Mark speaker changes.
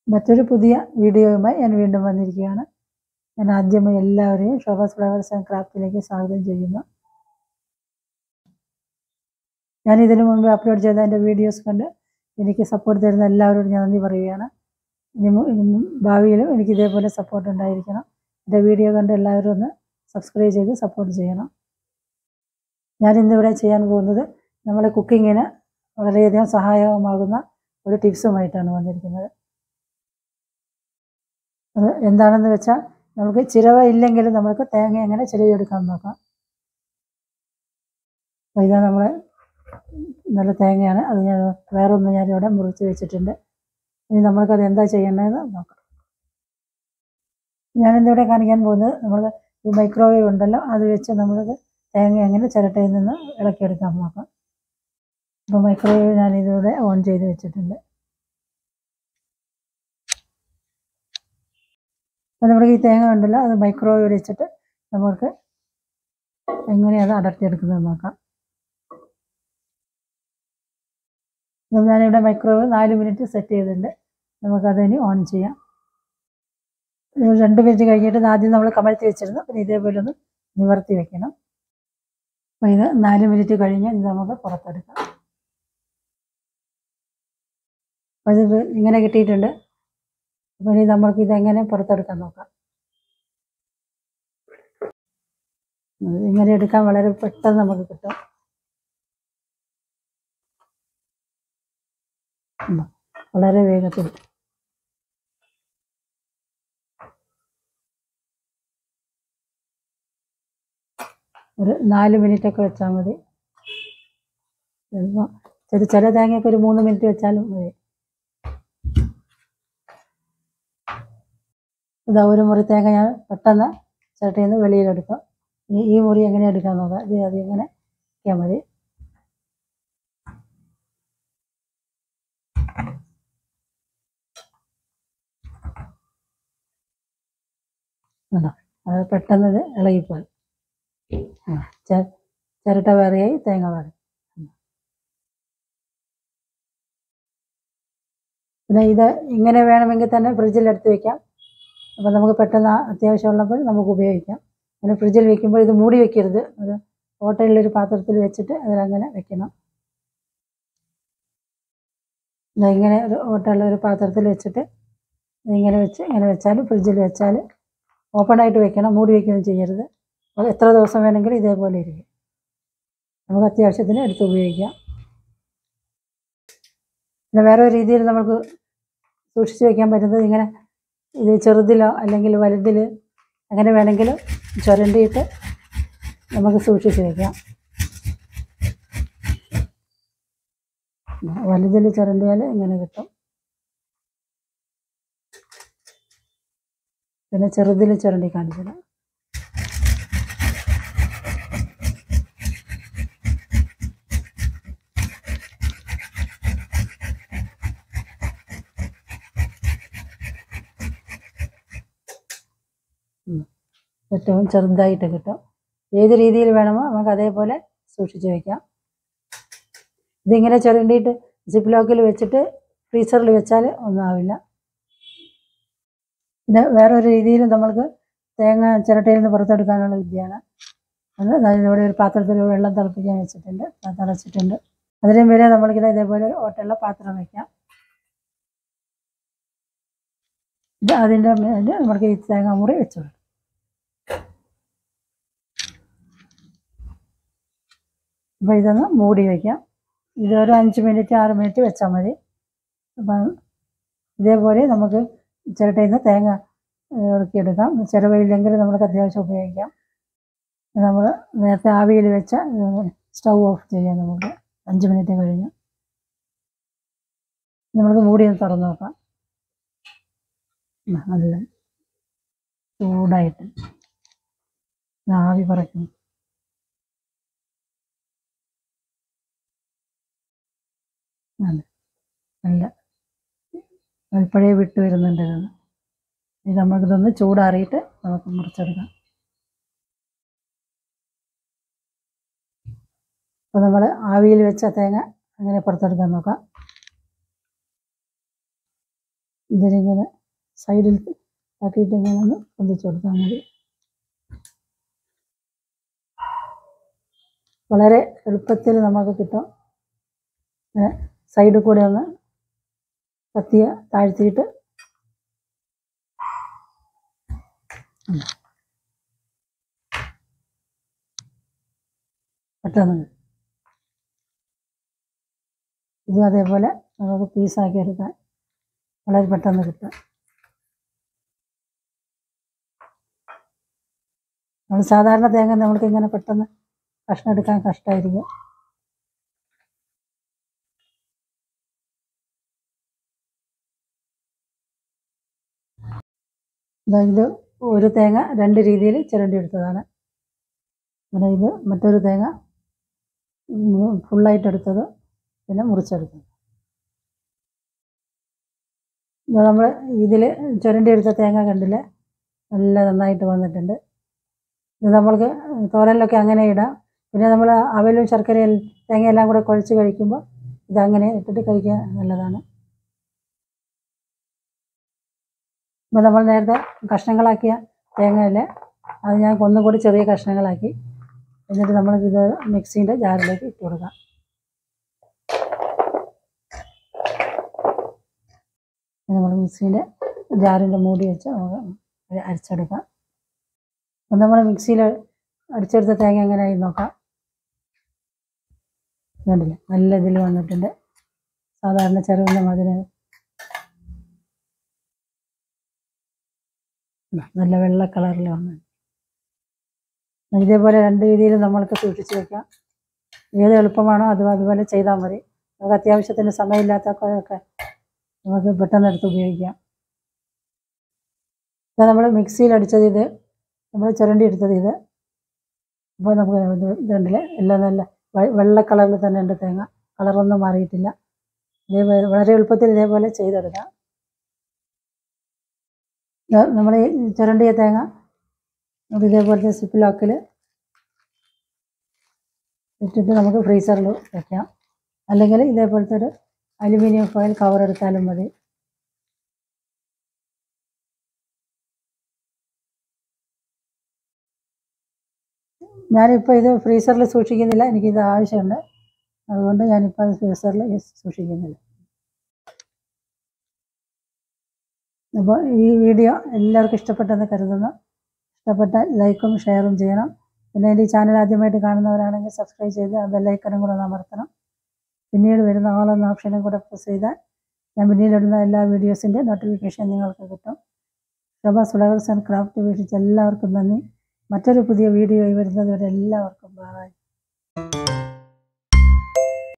Speaker 1: മറ്റൊരു പുതിയ വീഡിയോയുമായി ഞാൻ വീണ്ടും വന്നിരിക്കുകയാണ് ഞാൻ ആദ്യമായി എല്ലാവരെയും ഷോബാസ് ഫ്ലവേഴ്സ് ആൻഡ് ക്രാഫ്റ്റിലേക്ക് സ്വാഗതം ചെയ്യുന്നു ഞാൻ ഇതിനു മുൻപ് അപ്ലോഡ് ചെയ്ത എൻ്റെ വീഡിയോസ് കണ്ട് എനിക്ക് സപ്പോർട്ട് തരുന്ന എല്ലാവരോടും ഞാൻ നന്ദി പറയുകയാണ് ഇനി മു- ഇനി ഭാവിയിലും എനിക്ക് ഇതേപോലെ സപ്പോർട്ട് ഉണ്ടായിരിക്കണം എൻ്റെ വീഡിയോ കണ്ട് എല്ലാവരും ഒന്ന് സബ്സ്ക്രൈബ് ചെയ്ത് സപ്പോർട്ട് ചെയ്യണം ഞാൻ ഇന്നിവിടെ ചെയ്യാൻ പോകുന്നത് നമ്മളെ കുക്കിങ്ങിന് വളരെയധികം സഹായകമാകുന്ന ഒരു ടിപ്സുമായിട്ടാണ് വന്നിരിക്കുന്നത് അത് എന്താണെന്ന് വെച്ചാൽ നമുക്ക് ചിരവ ഇല്ലെങ്കിലും നമുക്ക് തേങ്ങ എങ്ങനെ ചിരവിയെടുക്കാൻ നോക്കാം അപ്പോൾ ഇതാ നമ്മൾ നല്ല തേങ്ങയാണ് അത് ഞാൻ വേറൊന്ന് ഞാൻ ഇവിടെ മുറിച്ച് വെച്ചിട്ടുണ്ട് ഇനി നമ്മൾക്കത് എന്താ ചെയ്യേണ്ടതെന്ന് നോക്കാം ഞാനിന്നിവിടെ കാണിക്കാൻ പോകുന്നത് നമ്മൾ ഈ മൈക്രോവേവ് ഉണ്ടല്ലോ അത് വെച്ച് നമ്മൾക്ക് തേങ്ങ എങ്ങനെ ചിരട്ടയിൽ നിന്ന് ഇളക്കിയെടുക്കാൻ നോക്കാം അപ്പോൾ മൈക്രോവേവ് ഞാനിതിവിടെ ഓൺ ചെയ്ത് വെച്ചിട്ടുണ്ട് അപ്പോൾ നമ്മുടെ ഈ തേങ്ങ ഉണ്ടല്ലോ അത് മൈക്രോവേവ് വെച്ചിട്ട് നമുക്ക് എങ്ങനെ അത് അടർത്തിയെടുക്കുന്നത് നോക്കാം ഇത് ഞാനിവിടെ മൈക്രോവേവ് നാല് മിനിറ്റ് സെറ്റ് ചെയ്തിട്ടുണ്ട് നമുക്കതിന് ഓൺ ചെയ്യാം ഒരു രണ്ട് മിനിറ്റ് കഴിഞ്ഞിട്ട് ഇത് ആദ്യം നമ്മൾ കമഴ്ത്തി വെച്ചിരുന്നു പിന്നെ ഇതേപോലെ ഒന്ന് നിവർത്തി വെക്കണം അപ്പോൾ ഇത് നാല് മിനിറ്റ് കഴിഞ്ഞ് ഇത് നമുക്ക് പുറത്തെടുക്കാം അപ്പോൾ ഇത് ഇങ്ങനെ കിട്ടിയിട്ടുണ്ട് അപ്പോൾ ഇനി നമ്മൾക്ക് ഇതെങ്ങനെ പുറത്തെടുക്കാൻ നോക്കാം ഇത് ഇങ്ങനെ എടുക്കാൻ വളരെ പെട്ടെന്ന് നമുക്ക് കിട്ടും ഉം. വളരെ വേഗത്തിൽ ഒരു നാല് മിനിറ്റ് ഒക്കെ വെച്ചാൽ മതി ചിലപ്പോൾ ചില ചില തേങ്ങയൊക്കെ ഒരു മൂന്ന് മിനിറ്റ് വെച്ചാലും മതി ഇതാ ഒരു മുറി തേങ്ങ ഞാൻ പെട്ടെന്ന് ചിരട്ടയിൽ നിന്ന് വെളിയിലെടുക്കാം ഇനി ഈ മുറി എങ്ങനെ എടുക്കാൻ നോക്കാം ഇത് അത് ഇങ്ങനെ ആക്കിയാൽ മതി കണ്ടോ അത് പെട്ടെന്ന് ഇത് ഇളകിപ്പോയി ആ, ചെ- ചിരട്ട വേറെയായി തേങ്ങ വേറെ പിന്നെ ഇത് ഇങ്ങനെ വേണമെങ്കിൽ തന്നെ ഫ്രിഡ്ജിൽ എടുത്ത് വെക്കാം അപ്പോൾ നമുക്ക് പെട്ടെന്ന് ആ അത്യാവശ്യമുള്ളപ്പോൾ നമുക്ക് ഉപയോഗിക്കാം അങ്ങനെ ഫ്രിഡ്ജിൽ വെക്കുമ്പോൾ ഇത് മൂടി വെക്കരുത് ഒരു ഹോട്ടലിലൊരു പാത്രത്തിൽ വെച്ചിട്ട് അതിലങ്ങനെ വെക്കണം ദാ ഇങ്ങനെ ഒരു ഹോട്ടലിൽ ഒരു പാത്രത്തിൽ വെച്ചിട്ട് ഇങ്ങനെ വെച്ച് ഇങ്ങനെ വെച്ചാൽ ഫ്രിഡ്ജിൽ വെച്ചാൽ ഓപ്പണായിട്ട് വെക്കണം മൂടി വെക്കുകയൊന്നും ചെയ്യരുത് അപ്പോൾ എത്ര ദിവസം വേണമെങ്കിലും ഇതേപോലെ ഇരിക്കും നമുക്ക് അത്യാവശ്യത്തിന് എടുത്ത് ഉപയോഗിക്കാം പിന്നെ വേറെ ഒരു രീതിയിൽ നമുക്ക് സൂക്ഷിച്ച് വെക്കാൻ പറ്റുന്നത് ഇങ്ങനെ ഇത് ചെറുതിലോ അല്ലെങ്കിൽ വലുതിൽ അങ്ങനെ വേണമെങ്കിലും ചുരണ്ടിയിട്ട് നമുക്ക് സൂക്ഷിച്ച് വെക്കാം വലുതിൽ ചുരണ്ടിയാൽ ഇങ്ങനെ കിട്ടും പിന്നെ ചെറുതിൽ ചുരണ്ടി കാണിച്ചില്ല ഏറ്റവും ചെറുതായിട്ട് കിട്ടും ഏത് രീതിയിൽ വേണമോ നമുക്ക് അതേപോലെ സൂക്ഷിച്ച് വെക്കാം ഇതിങ്ങനെ ചുരണ്ടിയിട്ട് സിപ്പ് ലോക്കിൽ വെച്ചിട്ട് ഫ്രീസറിൽ വെച്ചാൽ ഒന്നും ആവില്ല പിന്നെ വേറൊരു രീതിയിൽ നമ്മൾക്ക് തേങ്ങ ചിരട്ടയിൽ നിന്ന് പുറത്തെടുക്കാനുള്ള വിദ്യയാണ് അത് അതായത് ഇവിടെ ഒരു പാത്രത്തിൽ വെള്ളം തിളപ്പിക്കാൻ വെച്ചിട്ടുണ്ട് അത് തിളച്ചിട്ടുണ്ട് അതിനും വരെ നമ്മൾക്കിത് ഇതേപോലെ ഓട്ടുള്ള പാത്രം വയ്ക്കാം ഇത് അതിൻ്റെ മേലെ നമുക്ക് ഈ തേങ്ങ മുറി വെച്ചു കൊടുക്കാം അപ്പോൾ ഇതൊന്ന് മൂടി വയ്ക്കാം ഇതൊരു അഞ്ച് മിനിറ്റ് ആറ് മിനിറ്റ് വെച്ചാൽ മതി അപ്പം ഇതേപോലെ നമുക്ക് ചിരട്ടയിൽ നിന്ന് തേങ്ങ ഇറക്കിയെടുക്കാം ചിരവയില്ലെങ്കിൽ നമുക്ക് അത്യാവശ്യം ഉപയോഗിക്കാം നമ്മൾ നേരത്തെ ആവിയിൽ വെച്ച സ്റ്റൗ ഓഫ് ചെയ്യാം നമുക്ക് അഞ്ച് മിനിറ്റ് കഴിഞ്ഞ് നമുക്ക് മൂടി ഒന്ന് തുറന്ന് നോക്കാം ഉം, നല്ല ചൂടായിട്ട് ആവി പറക്കുന്നു നല്ല നല്ല ഇപ്പോഴേ വിട്ട് വരുന്നുണ്ട് ഇത് ഇത് നമുക്കിതൊന്ന് ചൂടാറിയിട്ട് നമുക്ക് മുറിച്ചെടുക്കാം അപ്പോൾ നമ്മൾ ആവിയിൽ വെച്ച തേങ്ങ അങ്ങനെ പുറത്തെടുക്കാൻ നോക്കാം ഇതിനിങ്ങനെ സൈഡിൽ ആക്കിയിട്ട് ഇങ്ങനെ ഒന്ന് പൊന്തിച്ചു കൊടുത്താൽ മതി വളരെ എളുപ്പത്തിൽ നമുക്ക് കിട്ടും ഇങ്ങനെ സൈഡിൽ കൂടെ ഒന്ന് കത്തിയ താഴ്ത്തിയിട്ട് ഉം. പെട്ടെന്ന് കിട്ടും. ഇതും അതേപോലെ നമുക്ക് പീസാക്കി എടുക്കാൻ വളരെ പെട്ടെന്ന് കിട്ടും നമ്മൾ സാധാരണ തേങ്ങ നമ്മൾക്ക് ഇങ്ങനെ പെട്ടെന്ന് കഷ്ണം എടുക്കാൻ കഷ്ടമായിരിക്കും ദാ ഇത് ഒരു തേങ്ങ രണ്ട് രീതിയിൽ ചിരണ്ടി എടുത്തതാണ് പിന്നെ ഇത് മറ്റൊരു തേങ്ങ ഉം, ഫുള്ളായിട്ട് എടുത്തത് പിന്നെ മുറിച്ചെടുത്തത് ഇത് നമ്മൾ ഇതിൽ ചുരണ്ടി എടുത്ത തേങ്ങ കണ്ടില്ലേ നല്ല നന്നായിട്ട് വന്നിട്ടുണ്ട് ഇത് നമ്മൾക്ക് തോരനിലൊക്കെ അങ്ങനെ ഇടാം പിന്നെ നമ്മൾ അവലും ശർക്കരയും തേങ്ങയെല്ലാം കൂടെ കുഴച്ച് കഴിക്കുമ്പോൾ ഇതങ്ങനെ ഇട്ടിട്ട് കഴിക്കാൻ നല്ലതാണ് ഇപ്പോൾ നമ്മൾ നേരത്തെ കഷ്ണങ്ങളാക്കിയ തേങ്ങയില്ലേ അത് ഞാൻ ഒന്നുകൂടി ചെറിയ കഷ്ണങ്ങളാക്കി എന്നിട്ട് നമ്മൾ ഇത് മിക്സീൻ്റെ ജാറിലേക്ക് ഇട്ട് കൊടുക്കാം നമ്മൾ മിക്സീൻ്റെ ജാറിൻ്റെ മൂടി വെച്ച് നമുക്ക് അരച്ചെടുക്കാം അപ്പം നമ്മൾ മിക്സിയിൽ അടിച്ചെടുത്ത തേങ്ങ എങ്ങനെയായി നോക്കാം കണ്ടില്ലേ നല്ല ഇതിൽ വന്നിട്ടുണ്ട് സാധാരണ ചെറുവിൻ്റെ മതിന് നല്ല വെള്ള കളറിൽ വന്നു ഇതേപോലെ രണ്ട് രീതിയിൽ നമ്മൾക്ക് സൂക്ഷിച്ച് വെക്കാം ഏത് എളുപ്പമാണോ അത് അതുപോലെ ചെയ്താൽ മതി നമുക്ക് അത്യാവശ്യത്തിന് സമയമില്ലാത്തപ്പോഴൊക്കെ നമുക്ക് പെട്ടെന്ന് എടുത്ത് ഉപയോഗിക്കാം ഇത് നമ്മൾ മിക്സിയിൽ അടിച്ചത് ഇത് നമ്മൾ ചുരണ്ടി എടുത്തത് ഇത് അപ്പോൾ നമുക്ക് ഇത് ഇതുണ്ടല്ലേ എല്ലാം നല്ല വെ- വെള്ള കളറിൽ തന്നെ ഉണ്ട് തേങ്ങ കളറൊന്നും മാറിയിട്ടില്ല ഇതേപോലെ വളരെ എളുപ്പത്തിൽ ഇതേപോലെ ചെയ്തെടുക്കാം നമ്മൾ ഈ ചുരണ്ടിയ തേങ്ങ നമുക്ക് ഇതേപോലത്തെ സിപ്പ് ലോക്കിൽ ഇട്ടിട്ട് നമുക്ക് ഫ്രീസറിൽ വെക്കാം അല്ലെങ്കിൽ ഇതേപോലത്തെ ഒരു അലുമിനിയം ഫോയിൽ കവർ എടുത്താലും മതി ഞാനിപ്പോൾ ഇത് ഫ്രീസറിൽ സൂക്ഷിക്കുന്നില്ല എനിക്കിത് ആവശ്യമുണ്ട് അതുകൊണ്ട് ഞാനിപ്പോൾ അത് ഫ്രീസറിൽ സൂക്ഷിക്കുന്നില്ല അപ്പോൾ ഈ വീഡിയോ എല്ലാവർക്കും ഇഷ്ടപ്പെട്ടെന്ന് കരുതുന്നു ഇഷ്ടപ്പെട്ട ലൈക്കും ഷെയറും ചെയ്യണം പിന്നെ എൻ്റെ ഈ ചാനൽ ആദ്യമായിട്ട് കാണുന്നവരാണെങ്കിൽ സബ്സ്ക്രൈബ് ചെയ്ത് ആ ബെല്ലൈക്കനും കൂടെ ഒന്ന് അമർത്തണം പിന്നീട് വരുന്ന ഓൾ എന്ന ഓപ്ഷനും കൂടെ പ്രസ് ചെയ്താൽ ഞാൻ പിന്നീട് ഇടുന്ന എല്ലാ വീഡിയോസിൻ്റെ നോട്ടിഫിക്കേഷൻ നിങ്ങൾക്ക് കിട്ടും ഷബാസ് ഫ്ലവേഴ്സ് ആൻഡ് ക്രാഫ്റ്റ് വീക്ഷിച്ച എല്ലാവർക്കും നന്ദി മറ്റൊരു പുതിയ വീഡിയോ വരുന്നത് വരെ എല്ലാവർക്കും ബൈ